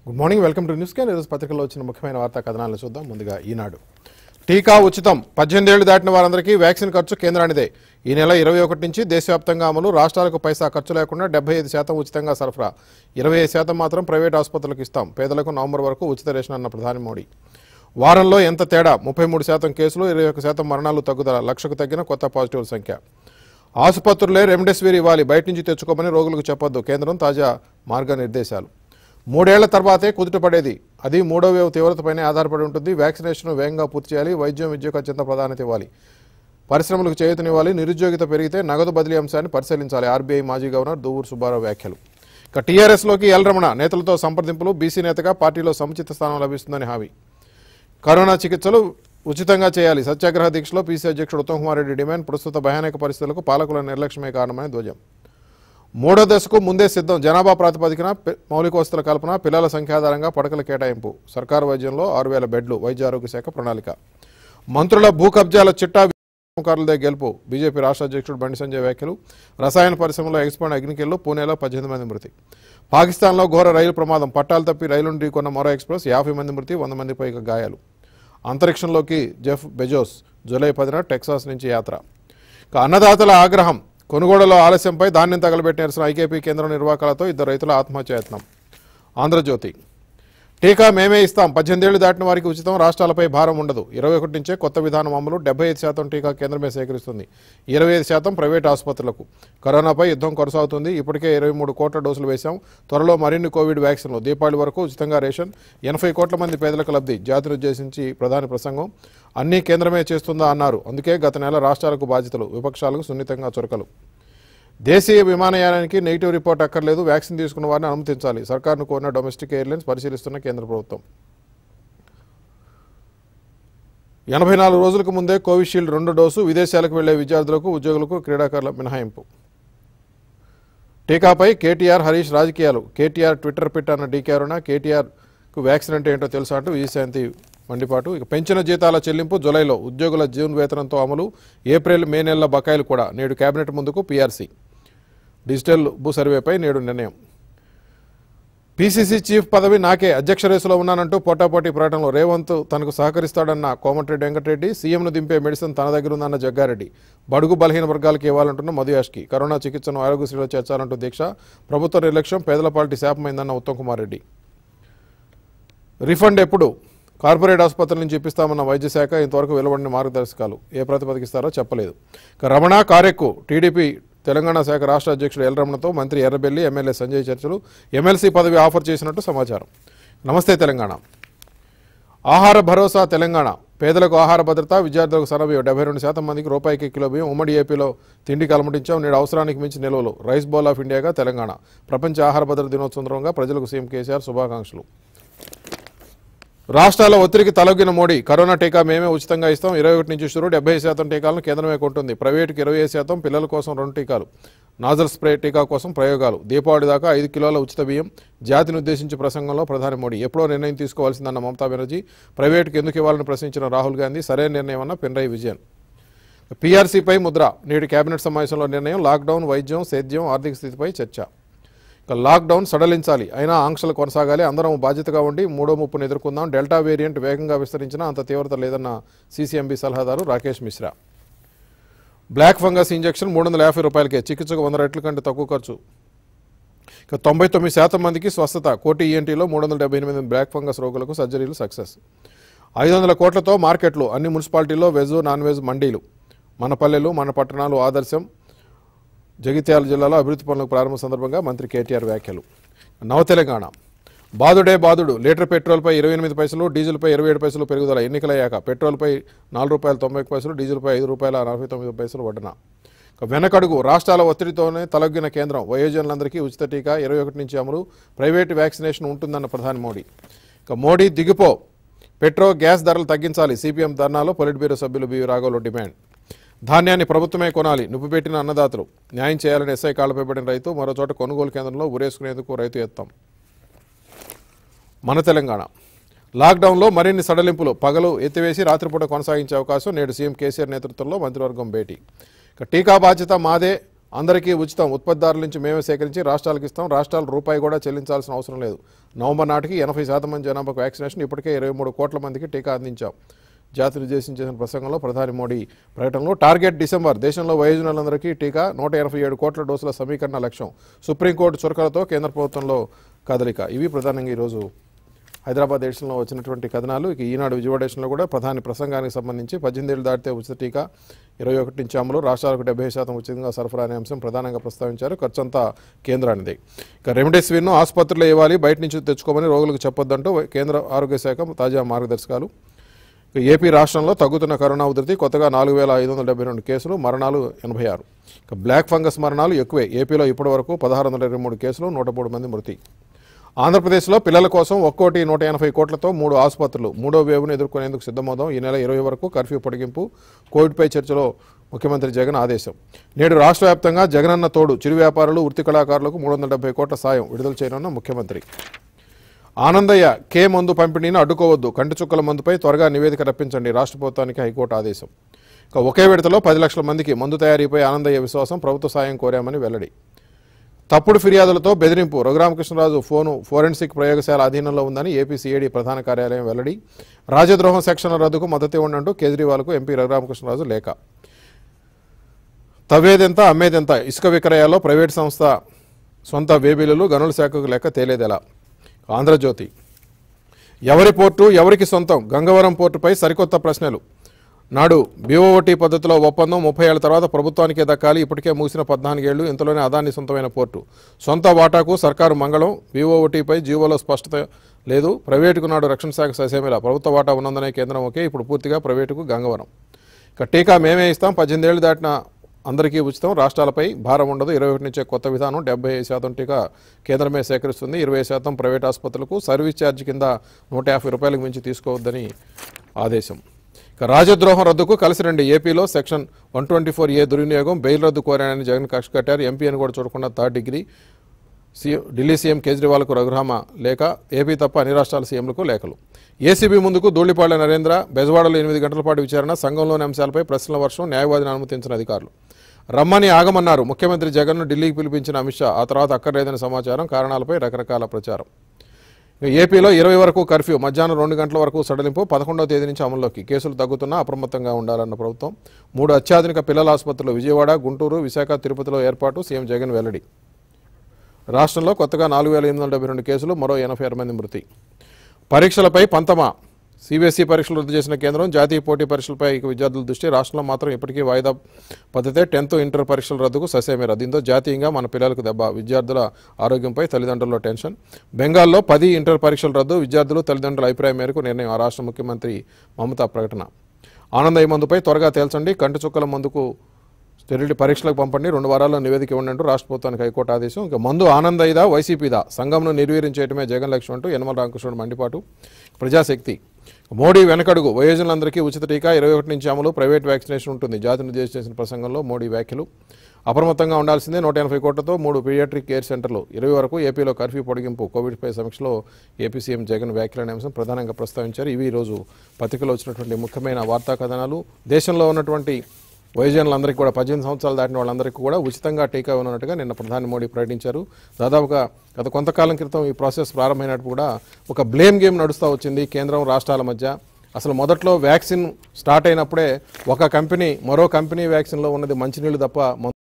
good morning welcome to news can ఈరోజు పత్రికలో వచ్చిన ముఖ్యమైన వార్తా కథనాలను చూద్దాం ముందుగా ఈనాడు టీకా ఉచితం పద్దెనిమిది ఏళ్లు దాటిన వారందరికీ వ్యాక్సిన్ ఖర్చు కేంద్రానిదే ఈ నెల ఇరవై ఒకటి నుంచి దేశవ్యాప్తంగా అమలు రాష్ట్రాలకు పైసా ఖర్చు లేకుండా డెబ్బై ఐదు శాతం ఉచితంగా సరఫరా ఇరవై ఐదు శాతం మాత్రం ప్రైవేట్ ఆసుపత్రులకు ఇస్తాం పేదలకు నవంబర్ వరకు ఉచిత రేషన్ అన్న ప్రధాని మోడీ వారంలో ఎంత తేడా ముప్పై మూడు శాతం కేసులు ఇరవై ఒక శాతం మరణాలు తగ్గుదల లక్షకు తగ్గిన కొత్త పాజిటివ్ల సంఖ్య ఆసుపత్రులే రెమ్డెసివిర్ ఇవ్వాలి బయట నుంచి తెచ్చుకోమని రోగులకు చెప్పొద్దు కేంద్రం తాజా మార్గనిర్దేశాలు మూడేళ్ల తర్వాతే కుదుట పడేది అది మూడో వేవ్ తీవ్రతపైనే ఆధారపడి ఉంటుంది వ్యాక్సినేషన్ వేగంగా పూర్తి చేయాలి వైద్యం విద్యకు అత్యంత ప్రాధాన్యత ఇవ్వాలి పరిశ్రమలకు చేయూతనివ్వాలి నిరుద్యోగిత పెరిగితే నగదు బదిలీ అంశాన్ని పరిశీలించాలి ఆర్బీఐ మాజీ గవర్నర్ దువ్వూరు సుబ్బారావు వ్యాఖ్యలు ఇక టీఆర్ఎస్లోకి ఎల్ రమణ నేతలతో సంప్రదింపులు బీసీ నేతగా పార్టీలో సముచిత స్థానం లభిస్తుందని హామీ కరోనా చికిత్సలు ఉచితంగా చేయాలి సత్యాగ్రహ దీక్షలో పీసీ అధ్యక్షుడు ఉత్తమ్ కుమార్ రెడ్డి డిమాండ్ ప్రస్తుత భయానక పరిస్థితులకు పాలకుల నిర్లక్ష్యమే కారణమని ధ్వజం మూడో దశకు ముందే సిద్ధం జనాభా ప్రాతిపదికన పి- మౌలిక వసతుల కల్పన పిల్లల సంఖ్య ఆధారంగా పడకల కేటాయింపు సర్కారు వైద్యంలో ఆరు వేల బెడ్లు వైద్య ఆరోగ్య శాఖ ప్రణాళిక మంత్రుల భూ కబ్జాల చిట్టా కారులదే గెలుపు బీజేపీ రాష్ట్ర అధ్యక్షుడు బండి సంజయ్ వ్యాఖ్యలు రసాయన పరిశ్రమలో ఎక్స్పాండ్ అగ్నికెళ్లు పూణేలో పద్దెనిమిది మంది మృతి పాకిస్తాన్లో ఘోర రైలు ప్రమాదం పట్టాలు తప్పి రైలును ఢీకొన్న మరో ఎక్స్ప్రెస్ యాభై మంది మృతి వంద మంది పైగా గాయాలు అంతరిక్షంలోకి జెఫ్ బెజోస్ జూలై పదిన టెక్సాస్ నుంచి యాత్ర ఇక అన్నదాతల ఆగ్రహం కొనుగోలులో ఆలస్యంపై ధాన్యం తగలబెట్టి నిరసన ఐకేపీ కేంద్ర నిర్వాహకులతో ఇద్దరు రైతుల ఆత్మహత్య యత్నం ఆంధ్రజ్యోతి టీకా మేమే ఇస్తాం పద్దెనిమిదేళ్లు దాటిన వారికి ఉచితం రాష్ట్రాలపై భారం ఉండదు ఇరవై ఒకటి నుంచే కొత్త విధానం అమలు డెబ్బై ఐదు శాతం టీకా కేంద్రమే సేకరిస్తుంది ఇరవై ఐదు శాతం ప్రైవేట్ ఆసుపత్రులకు కరోనాపై యుద్ధం కొనసాగుతుంది ఇప్పటికే ఇరవై మూడు కోట్ల డోసులు వేశాం త్వరలో మరిన్ని కోవిడ్ వ్యాక్సిన్లు దీపావళి వరకు ఉచితంగా రేషన్ ఎనభై కోట్ల మంది పేదలకు లబ్ధి జాతిని ఉద్దేశించి ప్రధాని ప్రసంగం అన్నీ కేంద్రమే చేస్తుందా అన్నారు అందుకే గత నెల రాష్ట్రాలకు బాధ్యతలు విపక్షాలకు సున్నితంగా చురకలు దేశీయ విమానయానానికి నెగిటివ్ రిపోర్ట్ అక్కర్లేదు వ్యాక్సిన్ తీసుకున్న వారిని అనుమతించాలి సర్కార్ను కోరిన డొమెస్టిక్ ఎయిర్లైన్స్ పరిశీలిస్తున్న కేంద్ర ప్రభుత్వం ఎనభై నాలుగు రోజులకు ముందే కోవిషీల్డ్ రెండు డోసు విదేశాలకు వెళ్లే విద్యార్థులకు ఉద్యోగులకు క్రీడాకారుల మినహాయింపు టీకాపై కేటీఆర్ హరీష్ రాజకీయాలు కేటీఆర్ ట్విట్టర్ పిట్ అన్న డీకే అరుణ కేటీఆర్కు వ్యాక్సిన్ అంటే ఏంటో తెలుసా అంటూ విజయశాంతి మండిపాటు ఇక పెంచిన జీతాల చెల్లింపు జులైలో ఉద్యోగుల జూన్ వేతనంతో అమలు ఏప్రిల్ మే నెలల బకాయిలు కూడా నేడు కేబినెట్ ముందుకు పీఆర్సీ డిజిటల్ భూ సర్వేపై నేడు నిర్ణయం పీసీసీ చీఫ్ పదవి నాకే అధ్యక్ష రేసులో ఉన్నానంటూ పోటాపోటీ పోరాటంలో రేవంత్ తనకు సహకరిస్తాడన్న కోమటిరెడ్డి వెంకటరెడ్డి సీఎంను దింపే మెడిసిన్ తన దగ్గర ఉందన్న జగ్గారెడ్డి బడుగు బలహీన వర్గాలకు ఇవ్వాలంటున్న మధు యాష్కి కరోనా చికిత్సను ఆరోగ్యశ్రీలో చేర్చాలంటూ దీక్ష ప్రభుత్వ నిర్లక్ష్యం పేదల పార్టీ శాపమైందన్న ఉత్తమ్ కుమార్ రెడ్డి రిఫండ్ ఎప్పుడు కార్పొరేట్ ఆసుపత్రుల నుంచి ఇప్పిస్తామన్న వైద్య శాఖ ఇంతవరకు వెలువడిన మార్గదర్శకాలు ఏ ప్రతిపాదిస్తారో చెప్పలేదు ఇక రమణ కారెక్కు టీడీపీ తెలంగాణ శాఖ రాష్ట్ర అధ్యక్షుడు ఎల్ రమణతో మంత్రి ఎర్రబెల్లి ఎమ్మెల్యే సంజయ్ చర్చలు ఎమ్మెల్సీ పదవి ఆఫర్ చేసినట్టు సమాచారం నమస్తే తెలంగాణ ఆహార భరోసా తెలంగాణ పేదలకు ఆహార భద్రత విద్యార్థులకు సనబియ్యం డెబ్బై రెండు శాతం మందికి రూపాయికి కిలో బియ్యం ఉమ్మడి ఏపీలో తిండికి అలమటించాం నేడు అవసరానికి మించి నిల్వలు రైస్ బౌల్ ఆఫ్ ఇండియాగా తెలంగాణ ప్రపంచ ఆహార భద్రత దినోత్సవం సందర్భంగా ప్రజలకు సీఎం కేసీఆర్ శుభాకాంక్షలు రాష్ట్రాల ఒత్తిడికి తలొగ్గిన మోడీ కరోనా టీకా మేమే ఉచితంగా ఇస్తాం ఇరవై ఒకటి నుంచి షురు డెబ్బై శాతం టీకాలను కేంద్రమే కొంటుంది ప్రైవేటుకి ఇరవై శాతం పిల్లల కోసం రెండు టీకాలు నాజల్ స్ప్రే టీకా కోసం ప్రయోగాలు దీపావళి దాకా ఐదు కిలోల ఉచిత బియ్యం జాతిని ఉద్దేశించి ప్రసంగంలో ప్రధాని మోడీ ఎప్పుడో నిర్ణయం తీసుకోవాల్సిందన్న మమతా బెనర్జీ ప్రైవేటుకి ఎందుకు ఇవ్వాలని ప్రశ్నించిన రాహుల్ గాంధీ సరైన నిర్ణయం అన్న పినరయి విజయన్ పీఆర్సీపై ముద్ర నేటి కేబినెట్ సమావేశంలో నిర్ణయం లాక్డౌన్ వైద్యం సేద్యం ఆర్థిక స్థితిపై చర్చ ఇక లాక్డౌన్ సడలించాలి అయినా ఆంక్షలు కొనసాగాలి అందరం బాధ్యతగా ఉండి మూడో ముప్పును ఎదుర్కొందాం డెల్టా వేరియంట్ వేగంగా విస్తరించినా అంత తీవ్రత లేదన్న సీసీఎంబీ సలహాదారు Rakesh Mishra black fungus injection మూడు వందల యాభై రూపాయలకే చికిత్సకు వంద రెట్ల కంటే తక్కువ ఖర్చు ఇక తొంభై తొమ్మిది శాతం మందికి స్వస్థత కోటి ఈఎన్టీలో మూడు వందల డెబ్బై ఎనిమిది బ్లాక్ ఫంగస్ రోగులకు సర్జరీలు సక్సెస్ ఐదు వందల కోట్లతో మార్కెట్లు అన్ని మున్సిపాలిటీల్లో వెజ్ నాన్ వెజ్ మండీలు మన పల్లెలు మన పట్టణాలు ఆదర్శం జగిత్యాల జిల్లాలో అభివృద్ధి పనులకు ప్రారంభం సందర్భంగా మంత్రి కేటీఆర్ వ్యాఖ్యలు నవ తెలంగాణ బాదుడే బాదుడు లీటర్ పెట్రోల్పై ఇరవై ఎనిమిది పైసలు డీజిల్పై ఇరవై ఏడు పైసలు పెరుగుదల ఎన్నికలయ్యాక పెట్రోల్పై నాలుగు రూపాయల తొంభై ఒక్క పైసలు డీజిల్పై ఐదు రూపాయల నలభై తొమ్మిది పైసలు వడ్డన ఇక వెనకడుగు రాష్ట్రాల ఒత్తిడితోనే తలగ్గిన కేంద్రం వయోజనులందరికీ ఉచిత టీకా ఇరవై ఒకటి నుంచి అమలు ప్రైవేటు వ్యాక్సినేషన్ ఉంటుందన్న ప్రధాని మోడీ ఇక మోడీ దిగిపో పెట్రో గ్యాస్ ధరలు తగ్గించాలి సిపిఎం ధర్నాలో పొలిట్ బ్యూరో సభ్యులు బి రాఘవులు డిమాండ్ ధాన్యాన్ని ప్రభుత్వమే కొనాలి నువ్వుపెట్టిన అన్నదాతలు న్యాయం చేయాలని ఎస్ఐ కాళ్లపై పడిన రైతు మరో చోట కొనుగోలు కేంద్రంలో ఉరేసుకునేందుకు రైతు ఎత్తాం మన తెలంగాణ లాక్డౌన్లో మరిన్ని సడలింపులు పగలు ఎత్తివేసి రాత్రిపూట కొనసాగించే అవకాశం నేడు సీఎం కేసీఆర్ నేతృత్వంలో మంత్రివర్గం భేటీ ఇక టీకా బాధ్యత మాదే అందరికీ ఉచితం ఉత్పత్తిదారుల నుంచి మేమే సేకరించి రాష్ట్రాలకు ఇస్తాం రాష్ట్రాలు రూపాయి కూడా చెల్లించాల్సిన అవసరం లేదు నవంబర్ నాటికి ఎనభై శాతం మంది జనాభాకు వ్యాక్సినేషన్ ఇప్పటికే ఇరవై మూడు కోట్ల మందికి టీకా అందించాం జాతిని ఉద్దేశించి చేసిన ప్రసంగంలో ప్రధాని మోడీ ప్రకటనలో టార్గెట్ డిసెంబర్ దేశంలో వయోజనులందరికీ టీకా నూట ఎనభై ఏడు కోట్ల డోసుల సమీకరణ లక్ష్యం సుప్రీంకోర్టు చురకలతో కేంద్ర ప్రభుత్వంలో కదలిక ఇవి ప్రధానంగా ఈరోజు హైదరాబాద్ ఎడిషన్లో వచ్చినటువంటి కథనాలు ఇక ఈనాడు విజయవాడ ఎడిషన్లో కూడా ప్రధాని ప్రసంగానికి సంబంధించి పద్దెనిమిది ఏళ్ళు దాటితే ఉచిత టీకా ఇరవై ఒకటి నుంచి అమలు రాష్ట్రాలకు డెబ్బై శాతం ఉచితంగా సరఫరా అనే అంశం ప్రధానంగా ప్రస్తావించారు ఖర్చంతా కేంద్రానిదే ఇక రెమ్డెసివిర్ను ఆసుపత్రిలో ఇవ్వాలి బయట నుంచి తెచ్చుకోమని రోగులకు చెప్పొద్దంటూ కేంద్ర ఆరోగ్య శాఖ తాజా మార్గదర్శకాలు ఇక ఏపీ రాష్ట్రంలో తగ్గుతున్న కరోనా ఉధృతి కొత్తగా నాలుగు వేల ఐదు వందల డెబ్బై రెండు కేసులు మరణాలు ఎనభై ఆరు ఇక బ్లాక్ ఫంగస్ మరణాలు ఎక్కువే ఏపీలో ఇప్పటి వరకు పదహారు వందల ఇరవై మూడు కేసులు నూట మూడు మంది మృతి ఆంధ్రప్రదేశ్లో పిల్లల కోసం ఒక్కోటి నూట ఎనభై కోట్లతో మూడు ఆసుపత్రులు మూడో వేవ్ను ఎదుర్కొనేందుకు సిద్ధమవుదాం ఈ నెల ఇరవై వరకు కర్ఫ్యూ పొడిగింపు కోవిడ్పై చర్చలో ముఖ్యమంత్రి జగన్ ఆదేశం నేడు రాష్ట్ర వ్యాప్తంగా జగనన్న తోడు చిరు వ్యాపారులు వృత్తి కళాకారులకు మూడు వందల డెబ్బై కోట్ల సాయం విడుదల చేయనున్న ముఖ్యమంత్రి ఆనందయ్య కే మందు పంపిణీని అడ్డుకోవద్దు కంటి చుక్కల మందుపై త్వరగా నివేదిక రప్పించండి రాష్ట్ర ప్రభుత్వానికి హైకోర్టు ఆదేశం ఇక ఒకే విడతలో పది లక్షల మందికి మందు తయారీపై ఆనందయ్య విశ్వాసం ప్రభుత్వ సాయం కోరామని వెల్లడి తప్పుడు ఫిర్యాదులతో బెదిరింపు రఘురామకృష్ణరాజు ఫోను ఫోరెన్సిక్ ప్రయోగశాల అధీనంలో ఉందని ఏపీ సిఐడి ప్రధాన కార్యాలయం వెల్లడి రాజద్రోహం సెక్షన్ల రద్దుకు మద్దతు ఇవ్వండి అంటూ కేజ్రీవాల్కు ఎంపీ రఘురామకృష్ణరాజు లేఖ తవ్వేదెంత అమ్మేదెంత ఇసుక విక్రయాల్లో ప్రైవేట్ సంస్థ సొంత వేబిలులు గనుల శాఖకు లెక్క తేలేదెలా ఆంధ్రజ్యోతి ఎవరి పోర్టు ఎవరికి సొంతం గంగవరం పోర్టుపై సరికొత్త ప్రశ్నలు నాడు బీఓఓటీ పద్ధతిలో ఒప్పందం ముప్పై ఏళ్ల తర్వాత ప్రభుత్వానికే దక్కాలి ఇప్పటికే ముగిసిన పద్నాలుగేళ్లు ఇంతలోనే అదాన్ని సొంతమైన పోర్టు సొంత వాటాకు సర్కారు మంగళం బీఓఓటీపై జీవోలో స్పష్టత లేదు ప్రైవేటుకు నాడు రక్షణ శాఖ ససేమిల ప్రభుత్వ వాటా ఉన్నందనే కేంద్రం ఒకే ఇప్పుడు పూర్తిగా ప్రైవేటుకు గంగవరం ఇక టీకా మేమే ఇస్తాం పద్దెనిమిది ఏళ్ళు దాటిన అందరికీ ఉచితం రాష్ట్రాలపై భారం ఉండదు ఇరవై ఒకటి నుంచే కొత్త విధానం డెబ్బై శాతం టీకా కేంద్రమే సేకరిస్తుంది ఇరవై శాతం ప్రైవేట్ ఆసుపత్రులకు సర్వీస్ ఛార్జ్ కింద నూట యాభై రూపాయలకు మించి తీసుకోవద్దని ఆదేశం ఇక రాజద్రోహం రద్దుకు కలిసి రండి ఏపీలో section one twenty four A దుర్వినియోగం బెయిల్ రద్దు కోరానని జగన్ కక్ష కట్టారు ఎంపీ అని కూడా చూడకుండా third degree CM Delhi CM కేజ్రీవాల్కు రఘురామ లేఖ ఏపీ తప్ప అన్ని రాష్ట్రాల సీఎంలకు లేఖలు ఏసీబీ ముందుకు ధూళిపాళ్ల నరేంద్ర బెజవాడలో ఎనిమిది గంటల పాటు విచారణ సంఘంలోని అంశాలపై ప్రశ్నల వర్షం న్యాయవాదిని అనుమతించిన అధికారులు రమ్మని ఆగమన్నారు ముఖ్యమంత్రి జగన్ను ఢిల్లీకి పిలిపించిన అమిత్ షా ఆ తర్వాత అక్కర్లేదని సమాచారం కారణాలపై రకరకాల ప్రచారం ఇక ఏపీలో ఇరవై వరకు కర్ఫ్యూ మధ్యాహ్నం రెండు గంటల వరకు సడలింపు పదకొండవ తేదీ నుంచి అమల్లోకి కేసులు తగ్గుతున్నా అప్రమత్తంగా ఉండాలన్న ప్రభుత్వం మూడు అత్యాధునిక పిల్లల ఆసుపత్రులు విజయవాడ గుంటూరు విశాఖ తిరుపతిలో ఏర్పాటు సీఎం జగన్ వెల్లడి రాష్ట్రంలో కొత్తగా నాలుగు వేల ఎనిమిది వందల డెబ్బై రెండు కేసులు మరో ఎనభై ఆరు మంది మృతి పరీక్షలపై పంతమా సిబిఎస్ఈ పరీక్షలు రద్దు చేసిన కేంద్రం జాతీయ పోటీ పరీక్షలపై ఇక విద్యార్థుల దృష్టి రాష్ట్రంలో మాత్రం ఇప్పటికీ వాయిదా పద్ధతే టెన్త్ ఇంటర్ పరీక్షల రద్దుకు ససేమేర దీంతో జాతీయంగా మన పిల్లలకు దెబ్బ విద్యార్థుల ఆరోగ్యంపై తల్లిదండ్రుల్లో టెన్షన్ బెంగాల్లో పది ఇంటర్ పరీక్షల రద్దు విద్యార్థులు తల్లిదండ్రుల అభిప్రాయం మేరకు నిర్ణయం ఆ రాష్ట్ర ముఖ్యమంత్రి మమతా ప్రకటన ఆనందయ్య మందుపై త్వరగా తేల్చండి కంటి చుక్కల మందుకు స్టెరిలిటీ పరీక్షలకు పంపండి రెండు వారాల్లో నివేదిక ఇవ్వండి అంటూ రాష్ట్ర ప్రభుత్వానికి హైకోర్టు ఆదేశం ఇక మందు ఆనందయ్యదా వైసీపీదా సంఘంను నిర్వీర్యం చేయడమే జగన్ లక్ష్యం అంటూ యనమల రామకృష్ణుడు మండిపాటు ప్రజాశక్తి మోడీ వెనకడుగు వయోజనులందరికీ ఉచిత టీకా ఇరవై ఒకటి నుంచి అమలు ప్రైవేట్ వ్యాక్సినేషన్ ఉంటుంది జాతిని ఉద్దేశించి చేసిన ప్రసంగంలో మోడీ వ్యాఖ్యలు అప్రమత్తంగా ఉండాల్సిందే నూట ఎనభై కోట్లతో మూడు పీడియాట్రిక్ కేర్ సెంటర్లు ఇరవై వరకు ఏపీలో కర్ఫ్యూ పొడిగింపు కోవిడ్పై సమీక్షలో ఏపీ సీఎం జగన్ వ్యాఖ్యలు అనే అంశం ప్రధానంగా ప్రస్తావించారు ఇవి ఈరోజు పత్రికలో వచ్చినటువంటి ముఖ్యమైన వార్తా కథనాలు దేశంలో ఉన్నటువంటి వయోజనులందరికీ కూడా పద్దెనిమిది సంవత్సరాలు దాటిన వాళ్ళందరికీ కూడా ఉచితంగా టీకా ఇవ్వనున్నట్టుగా నిన్న ప్రధాని మోడీ ప్రకటించారు దాదాపుగా గత కొంతకాలం క్రితం ఈ ప్రాసెస్ ప్రారంభమైనప్పుడు కూడా ఒక బ్లేమ్ గేమ్ నడుస్తూ వచ్చింది కేంద్రం రాష్ట్రాల మధ్య అసలు మొదట్లో వ్యాక్సిన్ స్టార్ట్ అయినప్పుడే ఒక కంపెనీ మరో కంపెనీ వ్యాక్సిన్లో ఉన్నది మంచినీళ్ళు తప్ప